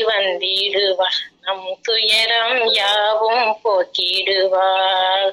வந்திடுவார் நம் துயரம் யாவும் போக்கிடுவார்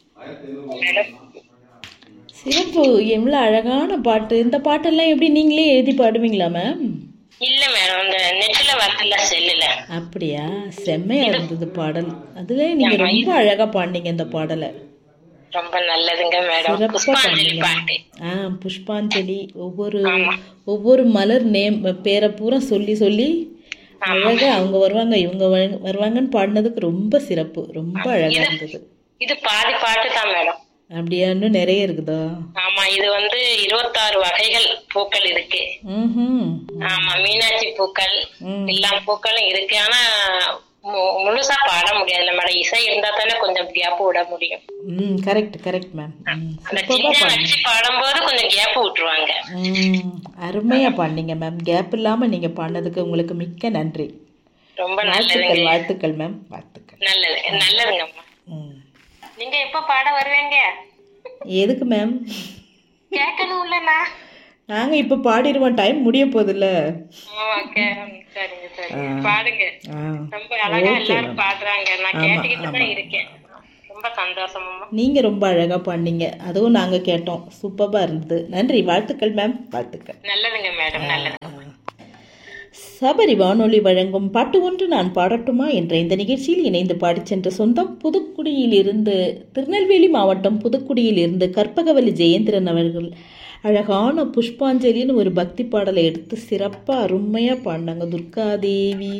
சிறப்பு எவ்வளோ அழகான பாட்டு இந்த பாட்டெல்லாம் எப்படி நீங்களே எழுதி பாடுவீங்களா மேம் இல்ல மேடம் இந்த நெட்ல வரல செல்லுல அப்படியா செம்மையா இருந்தது பாடல் அதுல நீங்க ரொம்ப அழகா பாடினீங்க இந்த பாடலை ரொம்ப நல்லதுங்க மேடம் சிறப்பா புஷ்பாஞ்சலி பாடுங்க பாட்டு ஆ புஷ்பாஞ்சலி ஒவ்வொரு ஒவ்வொரு மலர் நேம் பேரை பூரா சொல்லி சொல்லி அழகா அவங்க வருவாங்க இவங்க வரு- வருவாங்கன்னு பாடினதுக்கு ரொம்ப சிறப்பு ரொம்ப அழகா இருந்தது இது பாதி பாட்டு தான் மேடம் அப்படியா இன்னும் நிறைய இருக்குதா ஆமா இது வந்து இருபத்தாறு வகைகள் பூக்கள் இருக்கு ம் ஆமா மீனாட்சி பூக்கள் ம். எல்லா பூக்களும் இருக்கு ஆனா மு- முழுசா பாட முடியாதுல்ல மேடம் இசை இருந்தா தானே கொஞ்சம் கேப் விட முடியும் ம் கரெக்ட் கரெக்ட் மேம் ம் அந்த சூப்பராக சின்ன பாடுங்க வச்சு பாடும்போது கொஞ்சம் கேப் விட்டுருவாங்க ம் அருமையா பாடினீங்க மேம் கேப் இல்லாம நீங்க பாடினதுக்கு உங்களுக்கு மிக்க நன்றி ரொம்ப நல்லதுங்க வாழ்த்துக்கள் வாழ்த்துக்கள் மேம் வாழ்த்துக்கள் நல்லது நல்லதுங்கம்மா ம் நீங்க எப்ப பாட வருவீங்க எதுக்கு மேம் கேட்கணும்லண்ணா நாங்க இப்ப பாடிடுவோம் டைம் முடிய போகுதுல்ல ஓகே சரிங்க சரிங்க பாடுங்க ஆ ரொம்ப அழகா ஓகே எல்லாரும் மேம் பாடுறாங்க நான் ஆமா, கேட்டுக்கிட்டு தான் ஆமா. இருக்கேன் ரொம்ப சந்தோஷமா நீங்க ரொம்ப அழகா பாடினீங்க அதுவும் நாங்க கேட்டோம் சூப்பரா இருந்தது நன்றி வாழ்த்துக்கள் மேம் வாழ்த்துக்கள் நல்லதுங்க மேடம் நல்லது சபரி வானொலி வழங்கும் பாட்டு ஒன்று நான் பாடட்டுமா என்ற இந்த நிகழ்ச்சியில் இணைந்து பாடிச் சென்ற சொந்தம் புதுக்குடியில் இருந்து திருநெல்வேலி மாவட்டம் புதுக்குடியில் இருந்து கற்பகவல்லி ஜெயேந்திரன் அவர்கள் அழகான புஷ்பாஞ்சலின்னு ஒரு பக்தி பாடலை எடுத்து சிறப்பாக அருமையாக பாடினாங்க துர்காதேவி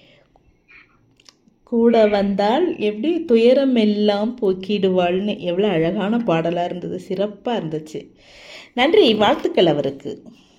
கூட வந்தால் எப்படி துயரம் எல்லாம் போக்கிடுவாள்னு எவ்வளோ அழகான பாடலாக இருந்தது சிறப்பாக இருந்துச்சு நன்றி வாழ்த்துக்கள் அவருக்கு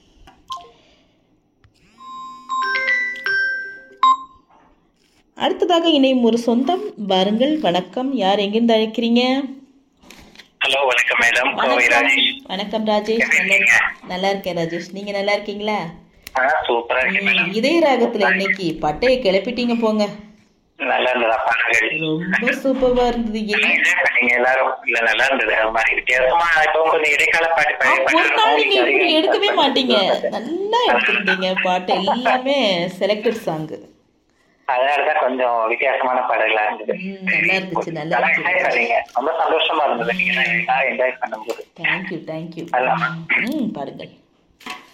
அடுத்ததாக இணையும் ஒரு சொந்தம் வாருங்கள் வணக்கம் யார் எங்கிருந்து அழைக்கிறீங்க ஹலோ வணக்கம் மேடம் கோவை வணக்கம் ராஜேஷ் வணக்கம் ராஜேஷ் நல்லா நல்லா இருக்கேன் ராஜேஷ் நீங்க நல்லா இருக்கீங்களா ஆ சூப்பரா இருக்கு மேடம் இதய ராகத்துல இன்னைக்கு பட்டையை கிளப்பிட்டீங்க போங்க நல்லா இருந்ததா பாடல்கள் ரொம்ப சூப்பரா இருந்தது என்ன என்ஜாய் பண்ணீங்க எல்லாரும் இல்ல நல்லா இருந்தது அது மாதிரி வித்தியாசமா இப்போ கொஞ்சம் இடைக்கால பாட்டு ஆ, பழைய ஒரு நாள் நீங்க இப்படி பாட்டு எடுக்கவே மாட்டீங்க நல்லா எடுத்திருந்தீங்க பாட்டு எல்லாமே செலக்டட் சாங் அதனாலதான் கொஞ்சம் வித்தியாசமான பாடல்களா இருந்தது நல்லா இருந்துச்சு நல்லா நல்லா இருந்துச்சு என்ஜாய் பண்ணீங்க ரொம்ப சந்தோஷமா இருந்தது நீங்க என்ஜாய் பண்ணும்போது தேங்க்யூ தேங்க்யூ அல்லாமா ம் பாருங்கள்